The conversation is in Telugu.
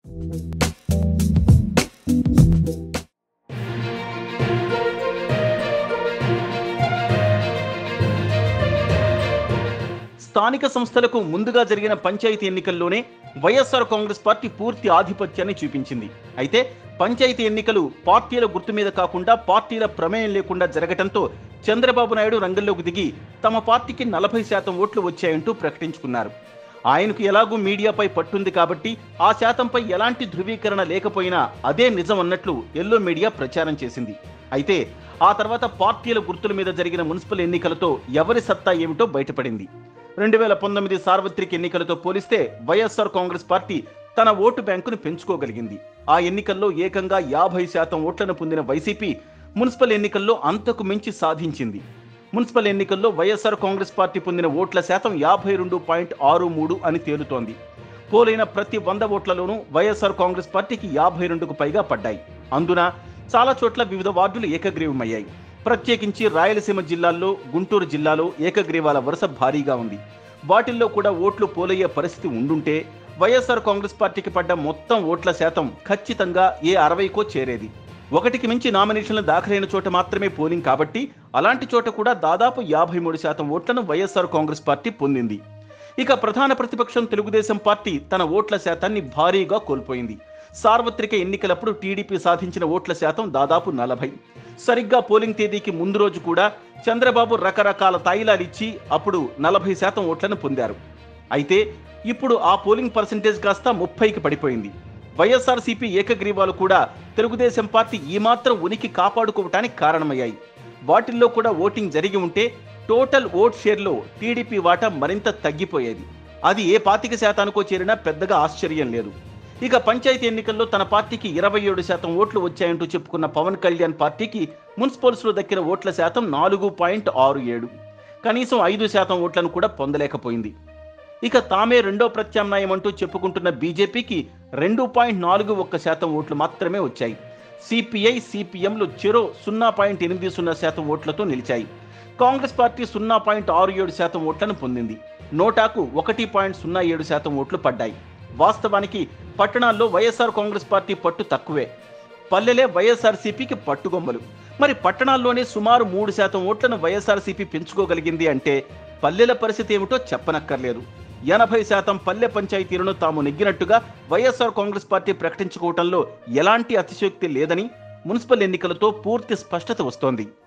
స్థానిక సంస్థలకు ముందుగా జరిగిన పంచాయతీ ఎన్నికల్లోనే వైఎస్ఆర్ కాంగ్రెస్ పార్టీ పూర్తి ఆధిపత్యాన్ని చూపించింది అయితే పంచాయతీ ఎన్నికలు పార్టీల గుర్తు మీద కాకుండా పార్టీల ప్రమేయం లేకుండా జరగటంతో చంద్రబాబు నాయుడు రంగంలోకి దిగి తమ పార్టీకి నలభై శాతం ఓట్లు వచ్చాయంటూ ప్రకటించుకున్నారు ఆయనకు ఎలాగూ మీడియాపై పట్టుంది కాబట్టి ఆ శాతంపై ఎలాంటి ధృవీకరణ లేకపోయినా అదే నిజం అన్నట్లు ఎల్లో మీడియా ప్రచారం చేసింది అయితే ఆ తర్వాత పార్టీల గుర్తుల మీద జరిగిన మున్సిపల్ ఎన్నికలతో ఎవరి సత్తా ఏమిటో బయటపడింది రెండు వేల పంతొమ్మిది సార్వత్రిక ఎన్నికలతో పోలిస్తే వైఎస్ఆర్ కాంగ్రెస్ పార్టీ తన ఓటు బ్యాంకును పెంచుకోగలిగింది ఆ ఎన్నికల్లో ఏకంగా యాభై శాతం ఓట్లను పొందిన వైసీపీ మున్సిపల్ ఎన్నికల్లో అంతకు మించి సాధించింది మున్సిపల్ ఎన్నికల్లో వైఎస్ఆర్ కాంగ్రెస్ పార్టీ పొందిన ఓట్ల శాతం యాభై రెండు పాయింట్ ఆరు మూడు అని తేలుతోంది పోలైన ప్రతి వంద ఓట్లలోనూ వైఎస్ఆర్ కాంగ్రెస్ పార్టీకి యాభై రెండుకు పైగా పడ్డాయి అందున చాలా చోట్ల వివిధ వార్డులు ఏకగ్రీవమయ్యాయి ప్రత్యేకించి రాయలసీమ జిల్లాల్లో గుంటూరు జిల్లాలో ఏకగ్రీవాల వరుస భారీగా ఉంది వాటిల్లో కూడా ఓట్లు పోలయ్యే పరిస్థితి ఉండుంటే వైఎస్ఆర్ కాంగ్రెస్ పార్టీకి పడ్డ మొత్తం ఓట్ల శాతం ఖచ్చితంగా ఏ అరవైకో చేరేది ఒకటికి మించి నామినేషన్లు దాఖలైన చోట మాత్రమే పోలింగ్ కాబట్టి అలాంటి చోట కూడా దాదాపు యాభై మూడు శాతం ఓట్లను వైఎస్ఆర్ కాంగ్రెస్ పార్టీ పొందింది ఇక ప్రధాన ప్రతిపక్షం తెలుగుదేశం పార్టీ తన ఓట్ల శాతాన్ని భారీగా కోల్పోయింది సార్వత్రిక ఎన్నికలప్పుడు టీడీపీ సాధించిన ఓట్ల శాతం దాదాపు నలభై సరిగ్గా పోలింగ్ తేదీకి ముందు రోజు కూడా చంద్రబాబు రకరకాల తాయిలాలు ఇచ్చి అప్పుడు నలభై శాతం ఓట్లను పొందారు అయితే ఇప్పుడు ఆ పోలింగ్ పర్సంటేజ్ కాస్త ముప్పైకి పడిపోయింది వైఎస్ఆర్సీపీ ఏకగ్రీవాలు కూడా తెలుగుదేశం పార్టీ ఈ మాత్రం ఉనికి కాపాడుకోవటానికి కారణమయ్యాయి వాటిల్లో కూడా ఓటింగ్ జరిగి ఉంటే టోటల్ ఓట్ షేర్లో టీడీపీ వాటా మరింత తగ్గిపోయేది అది ఏ పాతిక శాతానికో చేరినా పెద్దగా ఆశ్చర్యం లేదు ఇక పంచాయతీ ఎన్నికల్లో తన పార్టీకి ఇరవై ఏడు శాతం ఓట్లు వచ్చాయంటూ చెప్పుకున్న పవన్ కళ్యాణ్ పార్టీకి మున్సిపల్స్లో దక్కిన ఓట్ల శాతం నాలుగు పాయింట్ ఆరు ఏడు కనీసం ఐదు శాతం ఓట్లను కూడా పొందలేకపోయింది ఇక తామే రెండో ప్రత్యామ్నాయం అంటూ చెప్పుకుంటున్న బీజేపీకి రెండు పాయింట్ నాలుగు ఒక్క శాతం ఓట్లు మాత్రమే వచ్చాయి సిపిఐ సిపిఎంలు చెరో సున్నా పాయింట్ ఎనిమిది సున్నా శాతం ఓట్లతో నిలిచాయి కాంగ్రెస్ పార్టీ సున్నా పాయింట్ ఆరు ఏడు శాతం ఓట్లను పొందింది నోటాకు ఒకటి పాయింట్ సున్నా ఏడు శాతం ఓట్లు పడ్డాయి వాస్తవానికి పట్టణాల్లో వైఎస్ఆర్ కాంగ్రెస్ పార్టీ పట్టు తక్కువే పల్లెలే వైఎస్ఆర్సీపీకి పట్టుగొమ్మలు మరి పట్టణాల్లోనే సుమారు మూడు శాతం ఓట్లను వైఎస్ఆర్సీపీ పెంచుకోగలిగింది అంటే పల్లెల పరిస్థితి ఏమిటో చెప్పనక్కర్లేదు ఎనభై శాతం పల్లె పంచాయతీలను తాము నెగ్గినట్టుగా వైఎస్ఆర్ కాంగ్రెస్ పార్టీ ప్రకటించుకోవటంలో ఎలాంటి అతిశయోక్తి లేదని మున్సిపల్ ఎన్నికలతో పూర్తి స్పష్టత వస్తోంది